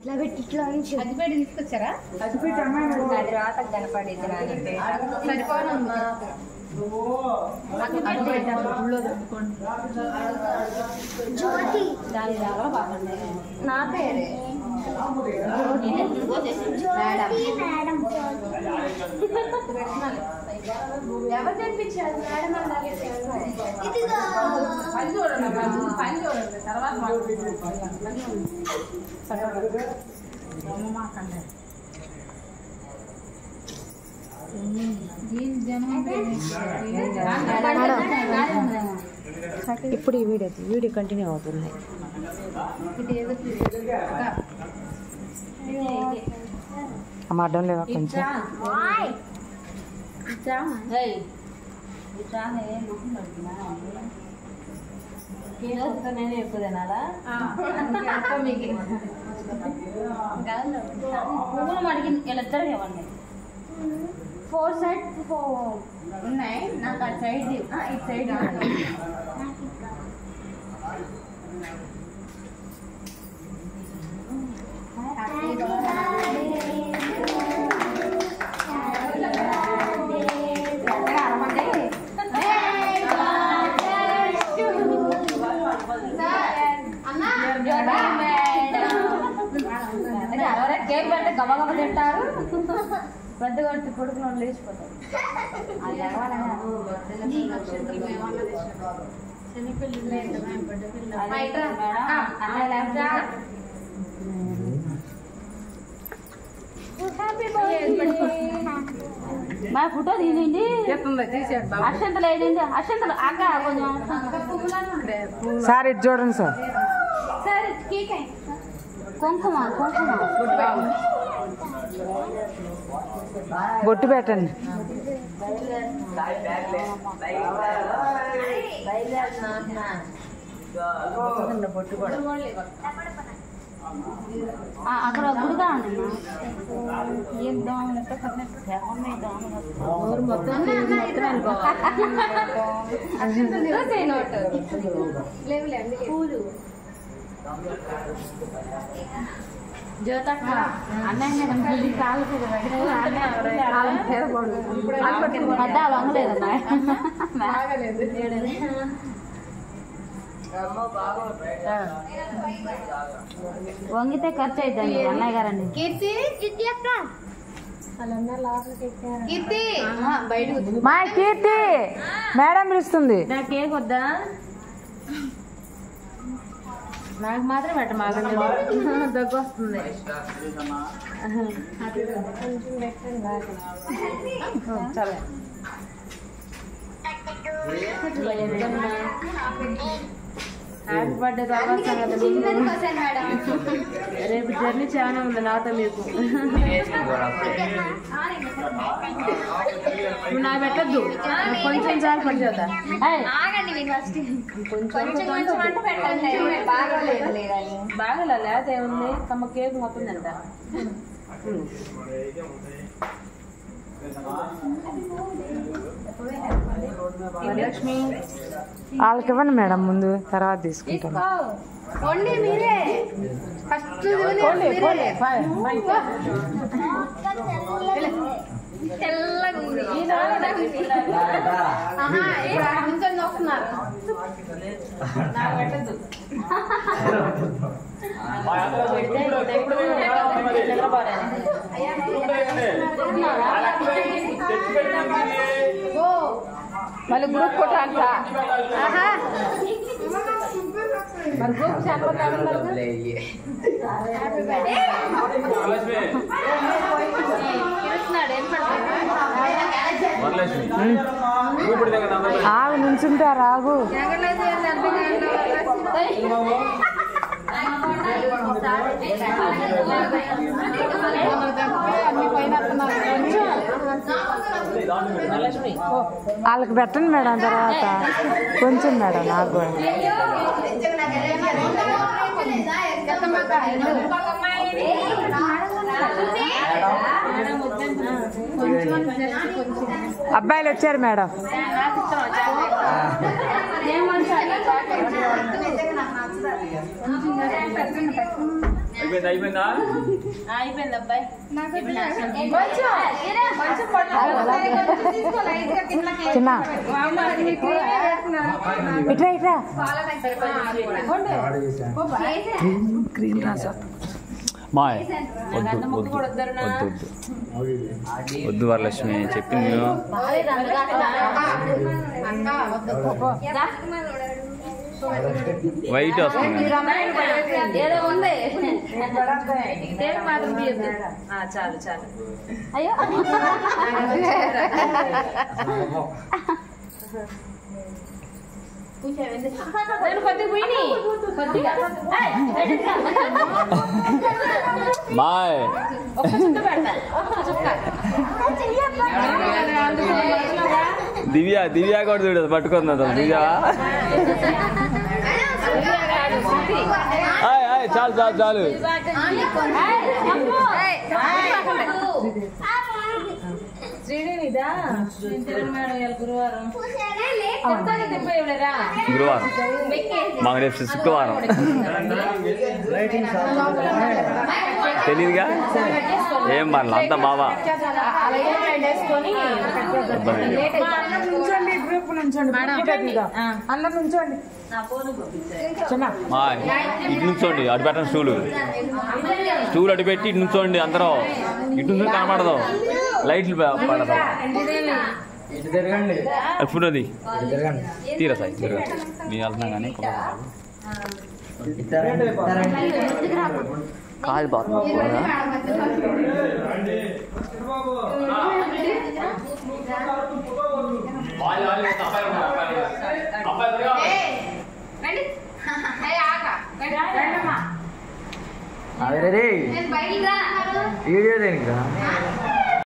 ఇట్లా పెట్టి ఇట్లా నుంచి అదిపేట తీసుకొచ్చారా అది రాత కనపడేది నాని సరిపోనమ్మా జ్యోతి దాని దాకా బాగుంది నా పేరే జ్యోతి మేడం ఎవరు తెప్పించారు మేడం అలాగే ఇదిగో పని చూడండి అమ్మా, ముందు పని చూడండి తర్వాత ఇప్పుడు ఈ వీడియో వీడియో కంటిన్యూ అవుతుంది అమ్మ అడ్డం లేవా కొంచెం నేను ఎక్కువ తినాలా పువ్వులు మడిగి వీళ్ళిద్దరు ఇవ్వండి ఫోర్ సైడ్ ఉన్నాయి నాకు ఆ సైడ్ ఇటు సైడ్ కేక్ పెడితే గబ గబ తింటారు పెద్ద కొట్టి కొడుకులు వాళ్ళు లేచిపోతారు అది ఎగవాలనే మా ఫోటో తీయండి అక్షంతలు వేయండి అక్షంతలు అక్క కొంచెం సార్ ఇటు చూడండి సార్ సరే కేక్ కుంకుమ కుంకుమ బొట్టు పెట్టండి ఆ, అక్కడ గుడిగా ఉంది ఏం దోమలు పూలు జ్యోతక్క అన్నయ్య గుడి కాలు పడ్డా వంగలేదన్నా వంగితే ఖర్చు అయిద్దండి అన్నయ్య గారండి కీర్తి చిట్టి అక్క కీర్తి బయటకు మా కీర్తి మేడం పిలుస్తుంది నా కేక్ వద్దా నాకు మాత్రం పెట్ట మాకండి దగ్గు వస్తుంది సరే హ్యాపీ బర్త్డే తర్వాత సంగతి రేపు జర్నీ చాలా ఉంది నాతో మీకు నువ్వు నాకు పెట్టద్దు కొంచెం చాలు పడి చేద్దా ఆగండి మీరు ఫస్ట్ కొంచెం కొంచెం కొంచెం అంటే పెట్టండి బాగోలేదు లేదని బాగా లేతే ఉంది తమ కేక్ మొత్తం తింట లక్ష్మి వాళ్ళకి ఇవ్వండి మేడం ముందు తర్వాత తీసుకుంటాను ఓన్లీ మీరే ఫస్ట్ తెల్లగా ఉంది ఆహా, ఏ కొంచెం నొక్కున్నారు మళ్ళీ గ్రూప్ ఫోటో అంట మరి గ్రూప్ చెప్పకాడు ఆగు నుంచుంటే ఆ రాగు వాళ్ళకి పెట్టండి మేడం తర్వాత కొంచెం మేడం నాకు కూడా అబ్బాయిలు వచ్చారు మేడం అయిపోయింది అయిపోయిందా అయిపోయింది అబ్బాయి ఇప్పుడు నా అసలు కొంచెం కొంచెం పట్టు. కొంచెం తీసుకో, light గా కిందకి. చిన్న వామ్మో, అది నీకు ఏమీ వేసుకున్నాను. ఇట్రా ఇట్రా పాల దగ్గర గ్రీన్ రాసా మాయ్ వద్దు వద్దు వద్దు వద్దు వద్దు వరలక్ష్మి చెప్పింది నేను వైట్ వస్తుంది ఏదో ఉంది ఏం మాత్రం తీయద్దు. ఆ, చాలు చాలు అయ్యో నేను కొద్దిగా పోయినాయి. కొద్దిగా ఏయ్, ఎటుగా? మాయ్ ఒక్క చుక్క పెడతా ఒక్క చుక్క దివ్య దివ్య కూడా చూడదు పట్టుకుంది అతను దివ్య ఆయ్, ఆయ్, చాలు చాలు చాలు శ్రీనిదా మేడం ఇవాళ గురువారం గురువారం మాకు రేపు శుక్రవారం తెలియదుగా ఏం మనలు అంతా బావా నుంచోండి గ్రూప్ నుంచోండి అందరు నుంచోండి చిన్న మా ఇటు నుంచోండి అటు పెట్టండి స్టూలు స్టూల్ అటు పెట్టి ఇటు నుంచోండి అందరం ఇటు నుంచి కనపడదు లైట్లు ప- పడదు అది ఫుడ్ అది తీరా సాయి తీరా నేను వెళ్తున్నా కానీ కాలు పోతున్నా రండి. ఏయ్, ఆగా. రండి. అదే రే నేను బయటికి రా అన్నారు. వీడియో దేనికి రా